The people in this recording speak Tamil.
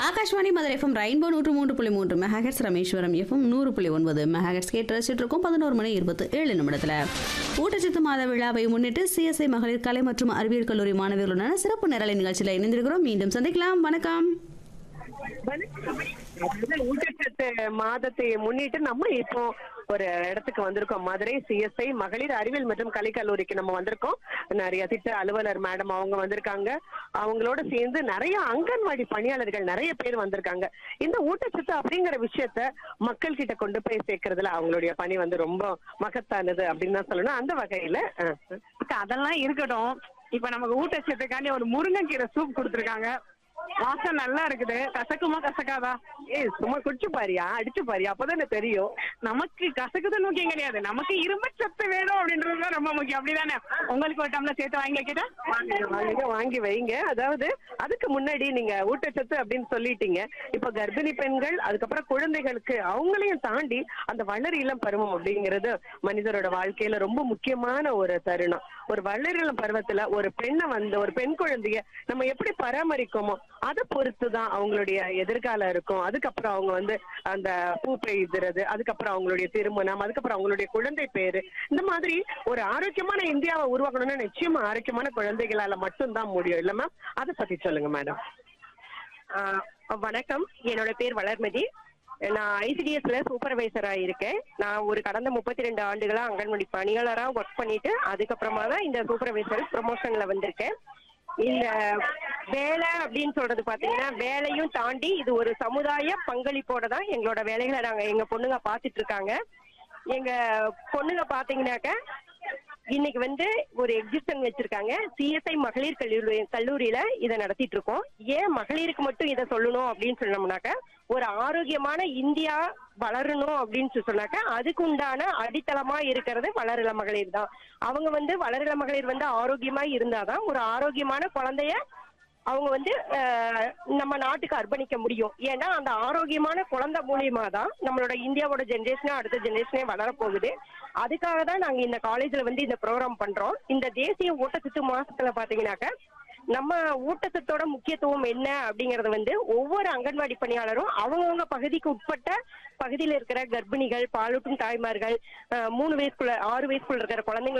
ஆகாஷ்வாணி மதுரை எஃப்எம் ரெயின்போ நூற்று மூன்று புள்ளி மூன்று மெகாஹெட்ஸ் ரமேஸ்வரம் எஃப்எம் நூறு புள்ளி ஒன்பது மெகாஹெட்ஸ் கேட்டு ரசிச்சுட்டு இருக்கோம் பதினோரு மணி இருபத்தி ஏழு நிமிடத்தில் ஊட்டச்சத்து மாத விழாவை முன்னிட்டு சிஎஸ்ஐ மகளிர் கலை மற்றும் அறிவியல் கல்லூரி மாணவிகளுடனான சிறப்பு நிரலை நிகழ்ச்சியில் இணைந்திருக்கிறோம் மீண்டும் சந்திக்கலாம் வணக்கம் அதாவது ஊட்டச்சத்து மாதத்தை முன்னிட்டு நம்ம இப்போ ஒரு இடத்துக்கு வந்திருக்கோம் மதுரை சிஎஸ்ஐ மகளிர் அறிவியல் மற்றும் கலை கல்லூரிக்கு நம்ம வந்திருக்கோம் நிறைய திட்ட அலுவலர் மேடம் அவங்க வந்திருக்காங்க அவங்களோட சேர்ந்து நிறைய அங்கன்வாடி பணியாளர்கள் நிறைய பேர் வந்திருக்காங்க இந்த ஊட்டச்சத்து அப்படிங்கிற விஷயத்த மக்கள் கிட்ட கொண்டு போய் சேர்க்கறதுல அவங்களுடைய பணி வந்து ரொம்ப மகத்தானது அப்படின்னு தான் சொல்லணும் அந்த வகையில அஹ், அக்கா, அதெல்லாம் இருக்கட்டும் இப்ப நமக்கு ஊட்டச்சத்துக்காண்டி ஒரு முருங்கைக்கீரை சூப் கொடுத்துருக்காங்க வாசம் நல்லா இருக்குது கசக்குமா கசக்காதா ஏய் சும்மா குடிச்சு பாரியா அடிச்சு பாரியா அப்பதானே தெரியும் நமக்கு கசக்குது முக்கியம் கிடையாது நமக்கு இரும்பு சத்து வேணும் அப்படின்றது தான் ரொம்ப முக்கியம் அப்படிதானே உங்களுக்கு ஒரு டம்ளர் சேர்த்து வாங்கி வைக்கிட்டா வாங்குங்க வாங்கி வைங்க அதாவது அதுக்கு முன்னாடி நீங்க ஊட்டச்சத்து அப்படின்னு சொல்லிட்டீங்க இப்ப கர்ப்பிணி பெண்கள் அதுக்கப்புறம் குழந்தைகளுக்கு அவங்களையும் தாண்டி அந்த வளர் இளம் பருவம் அப்படிங்கிறது மனிதரோட வாழ்க்கையில ரொம்ப முக்கியமான ஒரு தருணம் ஒரு வளர் இளம் பருவத்துல ஒரு பெண்ணை வந்து ஒரு பெண் குழந்தைய நம்ம எப்படி பராமரிக்கோமோ அதை பொறுத்து தான் அவங்களுடைய எதிர்காலம் இருக்கும் அதுக்கப்புறம் அவங்க வந்து அந்த பூ பெய்துறது அதுக்கப்புறம் அவங்களுடைய திருமணம் அதுக்கப்புறம் அவங்களுடைய குழந்தை பேரு இந்த மாதிரி ஒரு ஆரோக்கியமான இந்தியாவை உருவாக்கணும்னா நிச்சயமா ஆரோக்கியமான குழந்தைகளால மட்டும்தான் முடியும் இல்ல மேம் அதை பத்தி சொல்லுங்க மேடம் வணக்கம் என்னோட பேர் வளர்மதி நான் ஐசிடிஎஸ்ல சூப்பர்வைசரா இருக்கேன் நான் ஒரு கடந்த முப்பத்தி ரெண்டு ஆண்டுகளா அங்கன்வாடி பணியாளரா ஒர்க் பண்ணிட்டு அதுக்கப்புறமா தான் இந்த சூப்பர்வைசர் ப்ரொமோஷன்ல வந்திருக்கேன் இந்த வேலை அப்படின்னு சொல்றது பாத்தீங்கன்னா வேலையும் தாண்டி இது ஒரு சமுதாய பங்களிப்போட தான் எங்களோட வேலைகளை நாங்க எங்க பொண்ணுங்க பாத்துட்டு இருக்காங்க எங்க பொண்ணுங்க பாத்தீங்கன்னாக்க இன்னைக்கு வந்து ஒரு எக்ஸிபிஷன் வச்சிருக்காங்க சிஎஸ்ஐ மகளிர் கல்லூரி கல்லூரியில இதை நடத்திட்டு இருக்கோம் ஏன் மகளிருக்கு மட்டும் இதை சொல்லணும் அப்படின்னு சொன்னோம்னாக்க ஒரு ஆரோக்கியமான இந்தியா வளரணும் அப்படின்னு சொல்லி சொன்னாக்க அதுக்கு உண்டான அடித்தளமா இருக்கிறது வளரிள மகளிர் தான் அவங்க வந்து வளரிள மகளிர் வந்து ஆரோக்கியமா இருந்தாதான் ஒரு ஆரோக்கியமான குழந்தைய அவங்க வந்து அஹ், நம்ம நாட்டுக்கு அர்ப்பணிக்க முடியும் ஏன்னா அந்த ஆரோக்கியமான குழந்தை மூலியமா தான் நம்மளோட இந்தியாவோட ஜென்ரேஷனே அடுத்த ஜென்ரேஷனே வளரப்போகுது அதுக்காக தான் நாங்க இந்த காலேஜ்ல வந்து இந்த ப்ரோக்ராம் பண்றோம் இந்த தேசிய ஊட்டச்சத்து மாசத்துல பாத்தீங்கன்னாக்க நம்ம ஊட்டச்சத்தோட முக்கியத்துவம் என்ன அப்படிங்கறது வந்து ஒவ்வொரு அங்கன்வாடி பணியாளரும் அவங்கவுங்க பகுதிக்கு உட்பட்ட பகுதியில் இருக்கிற கர்ப்பிணிகள் பாலூட்டும் தாய்மார்கள் அஹ், மூணு வயசுக்குள்ள ஆறு வயசுக்குள்ள இருக்கிற குழந்தைங்க